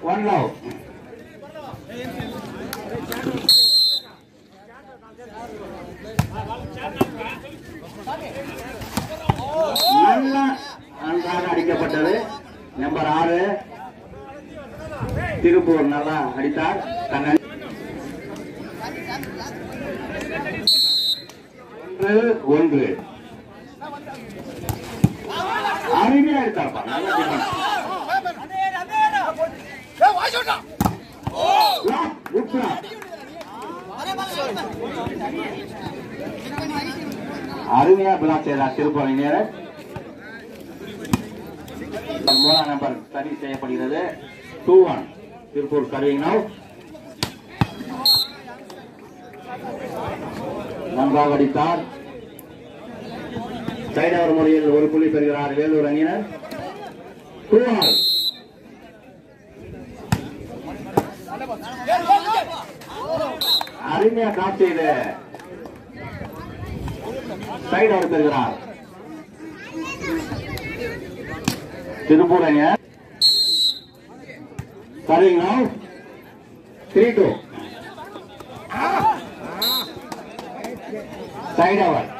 One love நல்ல நன்றாக அடிக்கப்பட்டது number ஆறு திருப்பூர் நல்லா அடித்தார் தங்கள் ஒன்று ஒன்று அருமையா எடுத்தார்ப்பா நல்ல டிஃபன் அருமையா பிளாக் செய்தார் திருப்பூர் இணையர் மூணாம் நம்பர் சரி செய்யப்படுகிறது two one Tiruppur serving now நன்றாக அடித்தார் சைடவர் முறையில் ஒரு புள்ளி பெறுகிறார் வேலூர் அணியினர் டூ ஆல் அருமையா காப் செய்து சைடவர் பெறுகிறார் திருப்பூர் அணியர் serving now three two side அவர்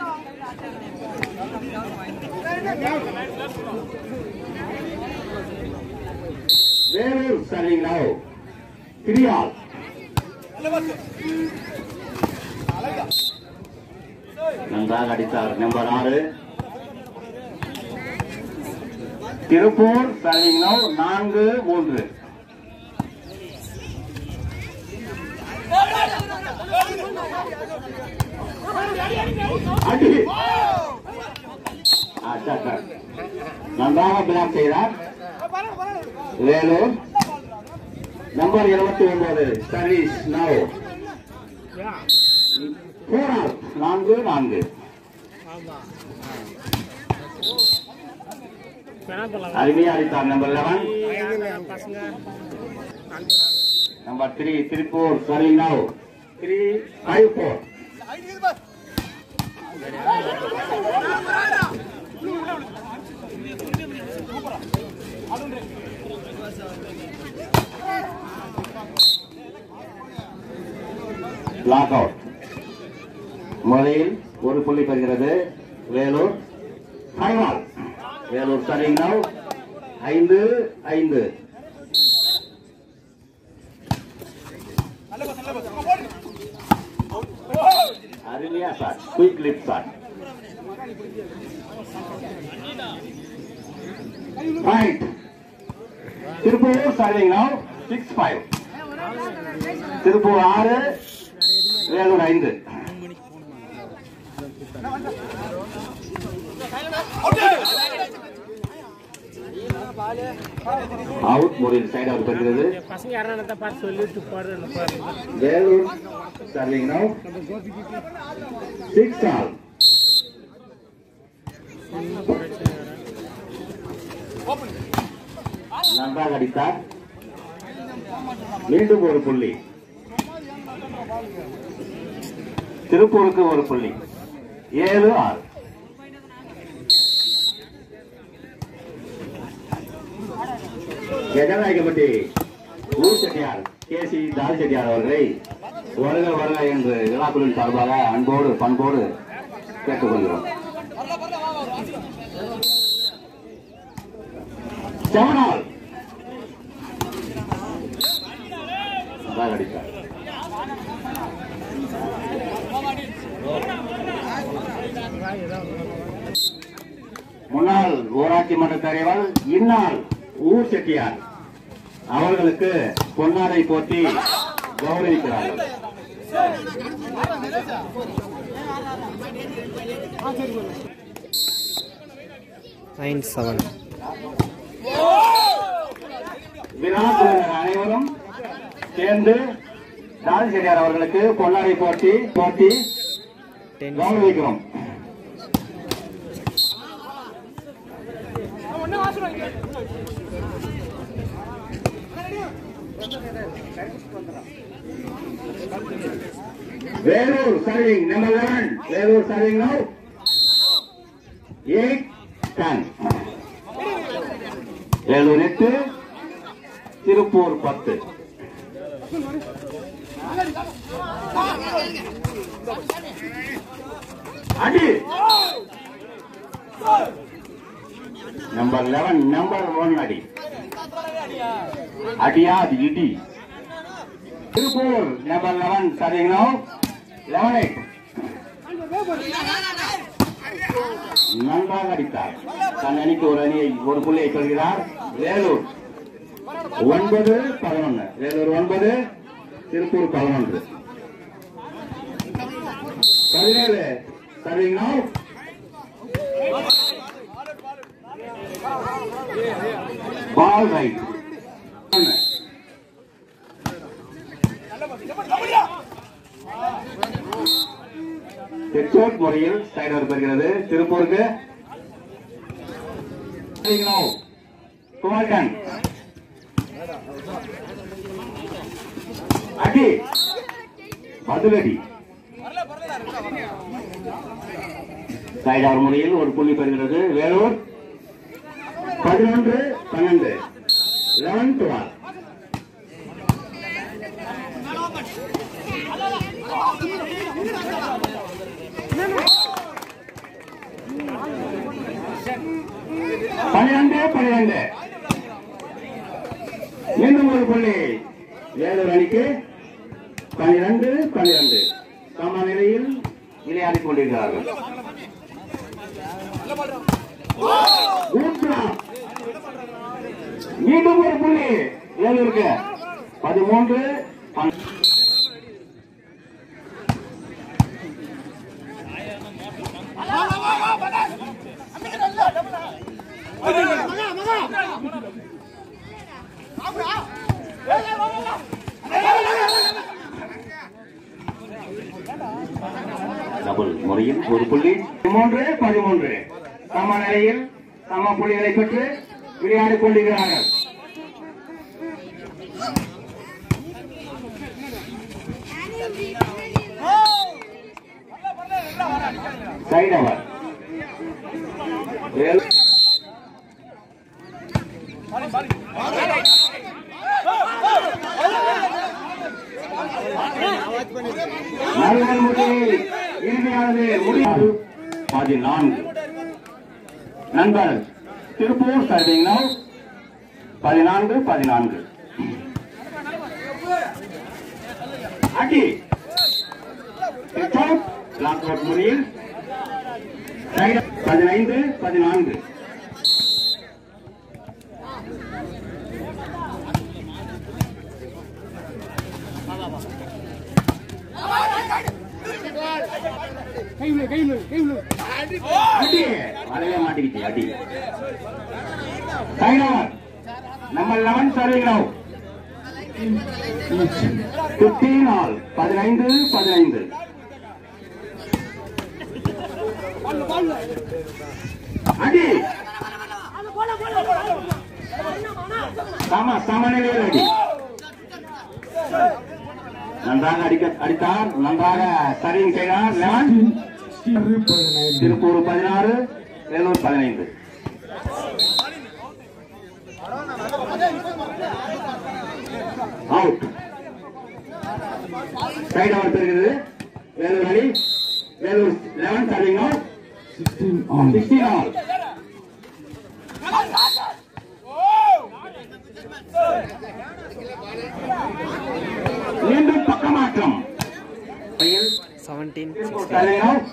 Vellore serving now three all நன்றாக அடித்தார் நம்பர் ஆறு திருப்பூர் சர்விங் நவ் நான்கு மூன்று அடி அச்சா, அச்சா. நன்றாக பிளாக் செய்தார் வேலூர் நம்பர் இருபத்தி ஒன்பது சர்வீஸ் நவ் ஃபோர் ஆல் நான்கு நான்கு அருமையா அடித்தார் number eleven number three Tiruppur சரி now three five four lock out முதலில் ஒரு புள்ளி பெறுகிறது வேலூர் ஃபைனல் வேலூர் சரிங் நவ் ஐந்து ஐந்து அருமையா sir quick lip sir point Tiruppur serving now six five Tiruppur ஆறு வேலூர் ஐந்து அவுட் முறையில் சைடு அவுட் பெறுகிறது பசங்க யாரா பார்த்து சொல்லிட்டு பாடுறேன் பாருங்க Vellore serving now six all நன்றாக அடித்தார் மீண்டும் ஒரு புள்ளி திருப்பூருக்கு ஒரு புள்ளி ஏழு ஆறு ஜனநாயகப்பட்டி ஊர் செட்டியார் கே சி தால் செட்டியார் அவர்களை வருக வருக என்று விழாக்குழுவின் சார்பாக அன்போடு பண்போடு கேட்டுக்கொள்கிறோம் செவனால் அதான் அடித்தார் முன்னாள் ஊராட்சி மன்ற தலைவர் இந்நாள் ஊர் செட்டியார் அவர்களுக்கு பொன்னாடை போட்டி கௌரவிக்கிறார்கள் நைன் செவன் விழாக்குழுவினர் அனைவரும் சேர்ந்து தால் செட்டியார் அவர்களுக்கு பொன்னாடை போட்டி போட்டி டென் கௌரவிக்கிறோம் Vellore serving number eleven Vellore serving now eight ten Vellore எட்டு திருப்பூர் பத்து அடி நம்பர் லெவன் நம்பர் ஒன் அடி அடியா அது இடி திருப்பூர் நம்பர் லெவன் சரிங்களா லெவன் எயிட் நன்றாக அடித்தார் தன் அணிக்கு ஒரு அணியை ஒரு புள்ளியை பெறுகிறார் வேலூர் ஒன்பது பதினொன்னு வேலூர் ஒன்பது திருப்பூர் பதினொன்று பதினேழு சரிங்களா பால் ரைட் ஹெட்ஷாட் முறையில் சைடர் பெறுகிறது திருப்பூருக்கு சரிங்களா? குமார்கன் அடி பதிலடி சைடார் முறையில் ஒரு புள்ளி பெறுகிறது வேலூர் பதினொன்று பன்னெண்டு லெவன் டுவெல் பன்னிரண்டு பன்னிரண்டு மீண்டும் ஒரு புள்ளி வேலூர் அணிக்கு பன்னிரண்டு பன்னிரண்டு சம நிலையில் விளையாடிக் கொண்டிருக்கிறார்கள் ஊத்ரா. மீண்டும் ஒரு புள்ளி வேலூருக்கு பதிமூன்று பன்- டபுள் முறையில் ஒரு புள்ளி பதிமூன்று பதிமூன்று சம நிலையில் சம புள்ளிகளை பெற்று விளையாடிக் கொண்டிருக்கிறார்கள் சைட் அவர் நல்ல முறையில் இறுதியானது முடியாது பதினான்கு நண்பர் திருப்பூர் சர்விங் நவ் பதினான்கு பதினான்கு அடி லாக் அவுட் முறையில் சைடு பதினைந்து பதினான்கு அடி வரவே மாட்டேங்குச்சு அடி சைடவர் நம்ம eleven serving now fifteen all பதினைந்து பதினைந்து அடி சம சமநிலையில் அடி நன்றாக அடிக்க அடித்தார் நன்றாக சரிங் செய்தார் லெவன் திருப்பூர் பதினாறு வேலூர் பதினைந்து அவுட் சைடு அவர் பெறுகிறது வேலூர் அணி Vellore eleven serving out sixteen all மீண்டும் பக்கமாற்றம் செவன்டீன் திருப்பூர் சர்விங் அவுட்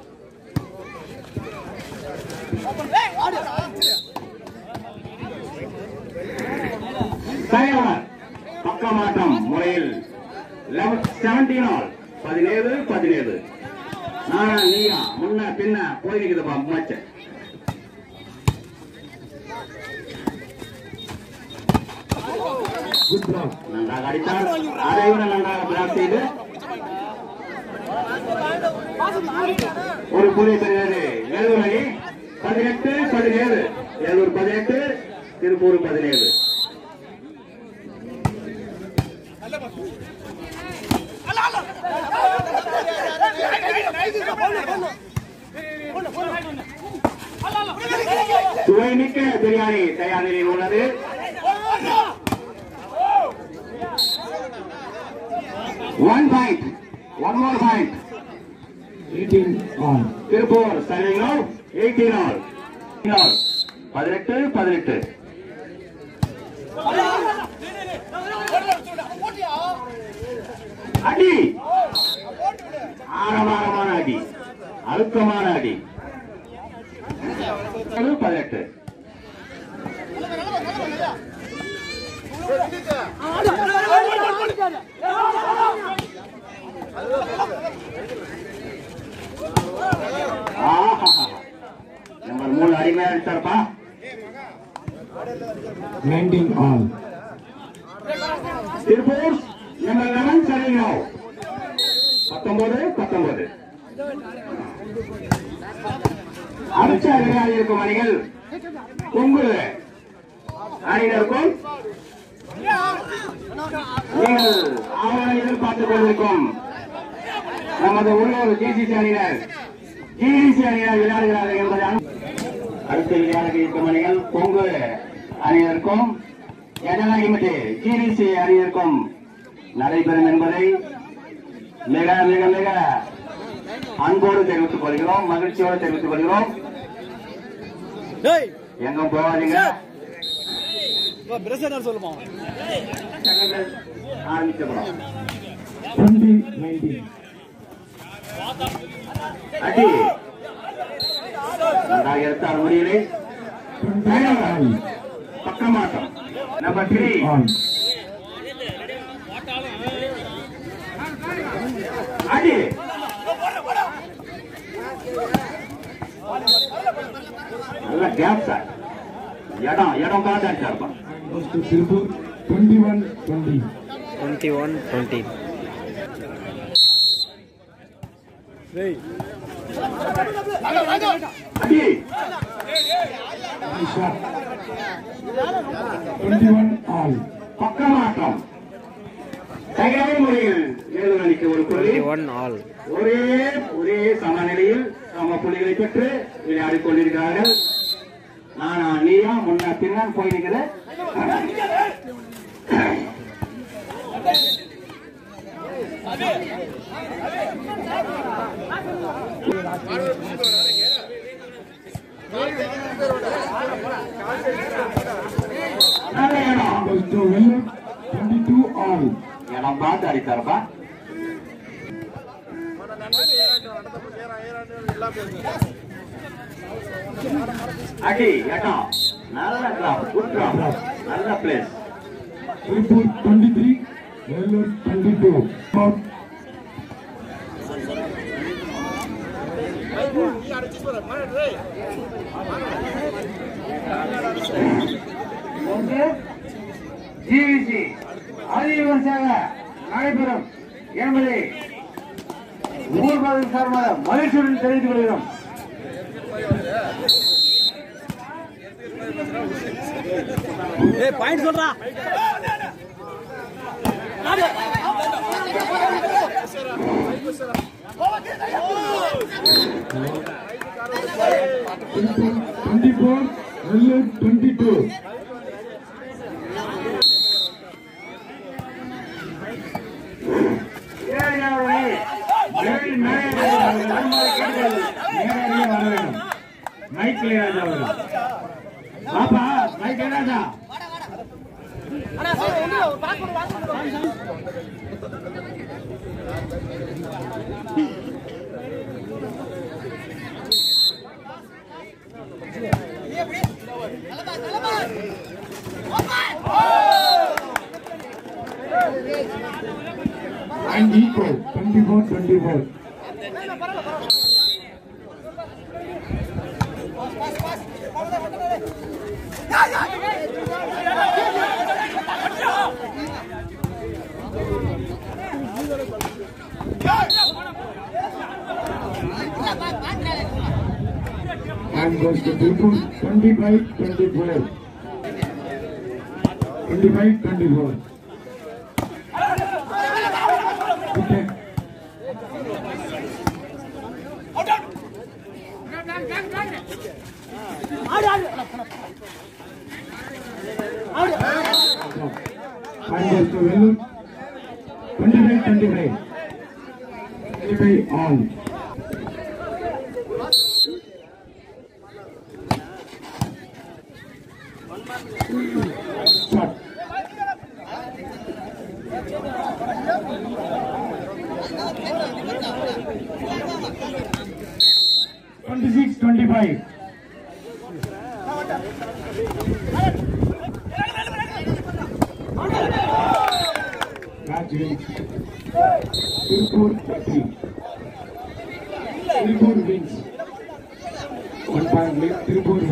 சைடவர் பக்கமாற்றம் முறையில் செவன்டீன் ஆல் பதினேழு பதினேழு நானா நீயா முன்ன பின்ன போயிருக்குதுப்பா மச்ச நன்றாக அடித்தார் அதை விட நன்றாக பிளாக் செய்து ஒரு புள்ளி பெறுகிறது வேலூர் அணி பதினெட்டு பதினேழு வேலூர் பதினெட்டு திருப்பூர் பதினேழு சுவை மிக்க பிரியாணி தயார் நிலையில் உள்ளது One point. One more point. 18 on. Tirupur serving no eighteen all all பதினெட்டு பதினெட்டு அடி ஆரவாரமான அடி அழுத்தமான அடி பதினெட்டு ஆஹா நம்பர் மூணு அடிமையா அடிச்சாருப்பா 19 on. Tirupur number eleven serving no பத்தொன்பது பத்தொன்பது அடுத்த விளையாடி இருக்கும் அணிகள் கொங்கு அணியினருக்கும் நீங்கள் ஆவணம் எதிர்பார்த்துக் கொண்டிருக்கும் நமது உள்ளூர் ஜிசிசி அணியினர் ஜிடிசி அணியினர் விளையாடுகிறார்கள் என்பதை அனு- அடுத்து விளையாட இருக்கும் அணிகள் கொங்கு அணியினருக்கும் ஜனநாயகமட்டு ஜிடிசி அணியினருக்கும் நடைபெறும் என்பதை மிக மிக மிக அன்போடு தெரிவித்துக் கொள்கிறோம் மகிழ்ச்சியோடு தெரிவித்துக் கொள்கிறோம் எங்கும் போகாதீங்க சங்கங்கள் ஆரம்பிக்கப்படும் 20 19. அடி நன்றாக எடுத்தார் முடியலே 20 on. பக்கமாட்டம் நம்பர் த்ரீ On. அடி நல்ல கேப் சார் இடம் இடம் பார்த்து அடிச்சாருப்பா Goes to Tirupur. 21 20. Twenty one twenty அடி One shot. 21 all. பக்கமாட்டம் சரியான முறையில் ஏழு மணிக்கு ஒரு புள்ளி டுவெண்ட்டி ஒன் ஆல் ஒரே ஒரே சமநிலையில் சம புள்ளிகளை பெற்று விளையாடிக் கொண்டிருக்கிறார்கள் நானா நீயா முன்ன பின்னால் போயிருக்கிற நல்ல இடம் Goes to Vellore. 22 all. இடம் பார்த்து அடித்தாருப்பா அடி இடம் நல்ல கிராப் குட் கிராப் நல்ல place Tirupur 23. Vellore 22. Out. GVC அதிகபட்சமாக நடைபெறும் என்பதை ஊர்வலம் சார்பாக மகிழ்ச்சியுடன் தெரிவித்துக் கொள்கிறோம் Tirupur 24. Vellore 22. மைக் இளையராஜா அவர்கள் பாப்பா mike Ilaiyaraaja And equal. 24 24. And goes to Tirupur 25 24. 25 24. Wicket. And goes to Vellore 25 25 25 all Shot. Twenty-six, twenty-five. Match wins. Tirupur thirty. Tirupur wins. One point lead. Tirupur wins.